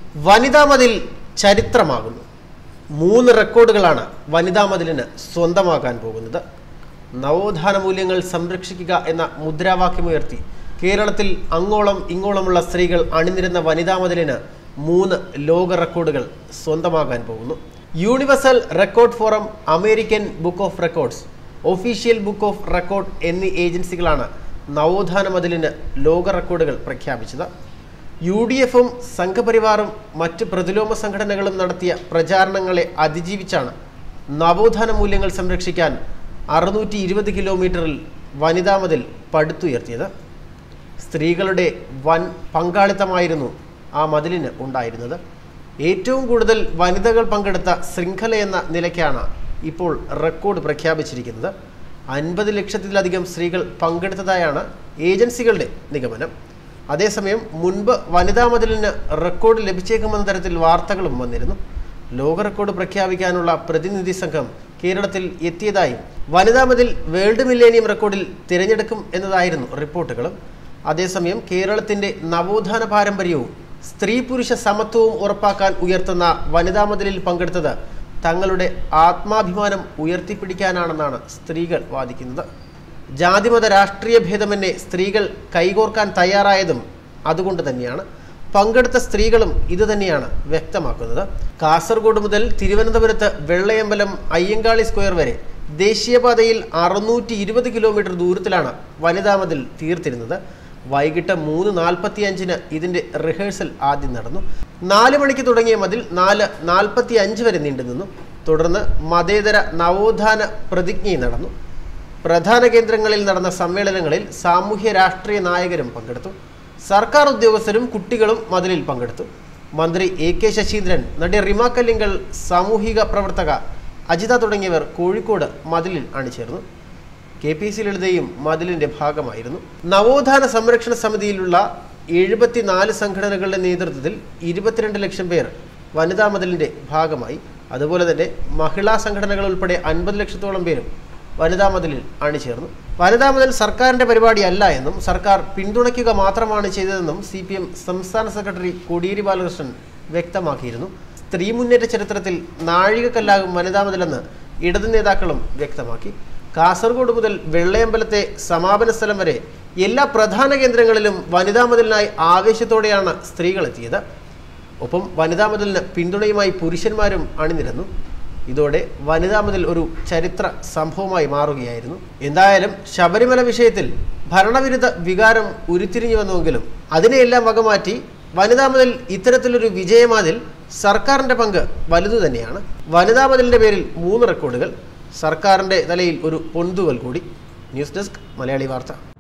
വനിതാ മതിൽ ചരിത്രമാകുന്നു മൂന്ന് റെക്കോർഡുകളാണ് വനിതാ മതിലിന് സ്വന്തമാക്കാൻ പോകുന്നത് നവോത്ഥാന മൂല്യങ്ങൾ സംരക്ഷിക്കുക എന്ന മുദ്രാവാക്യമുയർത്തി കേരളത്തിൽ അങ്ങോളം ഇങ്ങോളമുള്ള സ്ത്രീകൾ അണിനിരുന്ന വനിതാ മതിലിന് മൂന്ന് ലോക റെക്കോർഡുകൾ സ്വന്തമാകാൻ പോകുന്നു universal record forum American book of records official book of record എന്നീ ഏജൻസികളാണ് നവോത്ഥാന മതിലിന് ലോക റെക്കോർഡുകൾ പ്രഖ്യാപിച്ചത് യു ഡി എഫും സംഘപരിവാറും മറ്റ് പ്രതിലോമ സംഘടനകളും നടത്തിയ പ്രചാരണങ്ങളെ അതിജീവിച്ചാണ് നവോത്ഥാന മൂല്യങ്ങൾ സംരക്ഷിക്കാൻ അറുന്നൂറ്റി ഇരുപത് കിലോമീറ്ററിൽ വനിതാ മതിൽ പടുത്തുയർത്തിയത് സ്ത്രീകളുടെ വൻ പങ്കാളിത്തമായിരുന്നു ആ മതിലിന് ഉണ്ടായിരുന്നത് ഏറ്റവും കൂടുതൽ വനിതകൾ പങ്കെടുത്ത ശൃംഖല എന്ന നിലയ്ക്കാണ് ഇപ്പോൾ റെക്കോർഡ് പ്രഖ്യാപിച്ചിരിക്കുന്നത് അൻപത് ലക്ഷത്തിലധികം സ്ത്രീകൾ പങ്കെടുത്തതായാണ് ഏജൻസികളുടെ നിഗമനം അതേസമയം മുൻപ് വനിതാ മതിലിന് റെക്കോർഡ് ലഭിച്ചേക്കുമെന്ന തരത്തിൽ വാർത്തകളും വന്നിരുന്നു ലോക റെക്കോർഡ് പ്രഖ്യാപിക്കാനുള്ള പ്രതിനിധി സംഘം കേരളത്തിൽ എത്തിയതായും വനിതാ മതിൽ വേൾഡ് മില്ലേനിയം റെക്കോർഡിൽ തിരഞ്ഞെടുക്കും എന്നതായിരുന്നു റിപ്പോർട്ടുകളും അതേസമയം കേരളത്തിന്റെ നവോത്ഥാന പാരമ്പര്യവും സ്ത്രീ പുരുഷ സമത്വവും ഉറപ്പാക്കാൻ ഉയർത്തുന്ന വനിതാ മതിലിൽ പങ്കെടുത്തത് തങ്ങളുടെ ആത്മാഭിമാനം ഉയർത്തിപ്പിടിക്കാനാണെന്നാണ് സ്ത്രീകൾ വാദിക്കുന്നത് ജാതിമത രാഷ്ട്രീയ ഭേദമന്യേ സ്ത്രീകൾ കൈകോർക്കാൻ തയ്യാറായതും അതുകൊണ്ട് തന്നെയാണ് പങ്കെടുത്ത സ്ത്രീകളും ഇത് തന്നെയാണ് വ്യക്തമാക്കുന്നത് കാസർഗോഡ് മുതൽ തിരുവനന്തപുരത്ത് വെള്ളയമ്പലം അയ്യങ്കാളി സ്ക്വയർ വരെ ദേശീയപാതയിൽ അറുന്നൂറ്റി ഇരുപത് കിലോമീറ്റർ ദൂരത്തിലാണ് വനിതാ മതിൽ തീർത്തിരുന്നത് വൈകിട്ട് മൂന്ന് നാൽപ്പത്തി അഞ്ചിന് ഇതിൻ്റെ റിഹേഴ്സൽ ആദ്യം നടന്നു നാല് മണിക്ക് തുടങ്ങിയ മതിൽ നാല് നാൽപ്പത്തി അഞ്ച് വരെ നീണ്ടുനിന്നു തുടർന്ന് മതേതര നവോത്ഥാന പ്രതിജ്ഞയും നടന്നു പ്രധാന കേന്ദ്രങ്ങളിൽ നടന്ന സമ്മേളനങ്ങളിൽ സാമൂഹ്യ രാഷ്ട്രീയ നായകരും പങ്കെടുത്തു സർക്കാർ ഉദ്യോഗസ്ഥരും കുട്ടികളും മതിലിൽ പങ്കെടുത്തു മന്ത്രി എ കെ ശശീന്ദ്രൻ നടി റിമ കല്ലിങ്കൽ സാമൂഹിക പ്രവർത്തക അജിത തുടങ്ങിയവർ കോഴിക്കോട് മതിലിൽ അണിചേർന്നു കെ പി സി ലളിതയും മതിലിന്റെ ഭാഗമായിരുന്നു നവോത്ഥാന സംരക്ഷണ സമിതിയിലുള്ള എഴുപത്തിനാല് സംഘടനകളുടെ നേതൃത്വത്തിൽ ഇരുപത്തിരണ്ട് ലക്ഷം പേർ വനിതാ മതിലിന്റെ ഭാഗമായി അതുപോലെ തന്നെ മഹിളാ സംഘടനകൾ ഉൾപ്പെടെ അൻപത് ലക്ഷത്തോളം പേരും വനിതാ മതിലിൽ അണിചേർന്നു വനിതാ മതിൽ സർക്കാരിന്റെ പരിപാടിയല്ല എന്നും സർക്കാർ പിന്തുണയ്ക്കുക മാത്രമാണ് ചെയ്തതെന്നും സി പി എം സംസ്ഥാന സെക്രട്ടറി കോടിയേരി ബാലകൃഷ്ണൻ വ്യക്തമാക്കിയിരുന്നു സ്ത്രീ മുന്നേറ്റ ചരിത്രത്തിൽ നാഴികക്കല്ലാകും വനിതാ മതിലെന്ന് ഇടതു നേതാക്കളും വ്യക്തമാക്കി കാസർഗോഡ് മുതൽ വെള്ളയമ്പലത്തെ സമാപന സ്ഥലം വരെ എല്ലാ പ്രധാന കേന്ദ്രങ്ങളിലും വനിതാ മതിലിനായി ആവേശത്തോടെയാണ് സ്ത്രീകൾ എത്തിയത് ഒപ്പം വനിതാ മതിലിന് പിന്തുണയുമായി പുരുഷന്മാരും അണിനിരന്നു ഇതോടെ വനിതാ മതിൽ ഒരു ചരിത്ര സംഭവമായി മാറുകയായിരുന്നു എന്തായാലും ശബരിമല വിഷയത്തിൽ ഭരണവിരുദ്ധ വികാരം ഉരുത്തിരിഞ്ഞു വന്നുവെങ്കിലും അതിനെയെല്ലാം വകമാറ്റി വനിതാ മതിൽ ഇത്തരത്തിലൊരു വിജയമാതിൽ സർക്കാരിന്റെ പങ്ക് വലുതു തന്നെയാണ് വനിതാ മതിലിന്റെ പേരിൽ മൂന്ന് റെക്കോർഡുകൾ സർക്കാരിന്റെ തലയിൽ ഒരു പൊന്തുവൽ കൂടി ന്യൂസ് ഡെസ്ക് മലയാളി വാർത്ത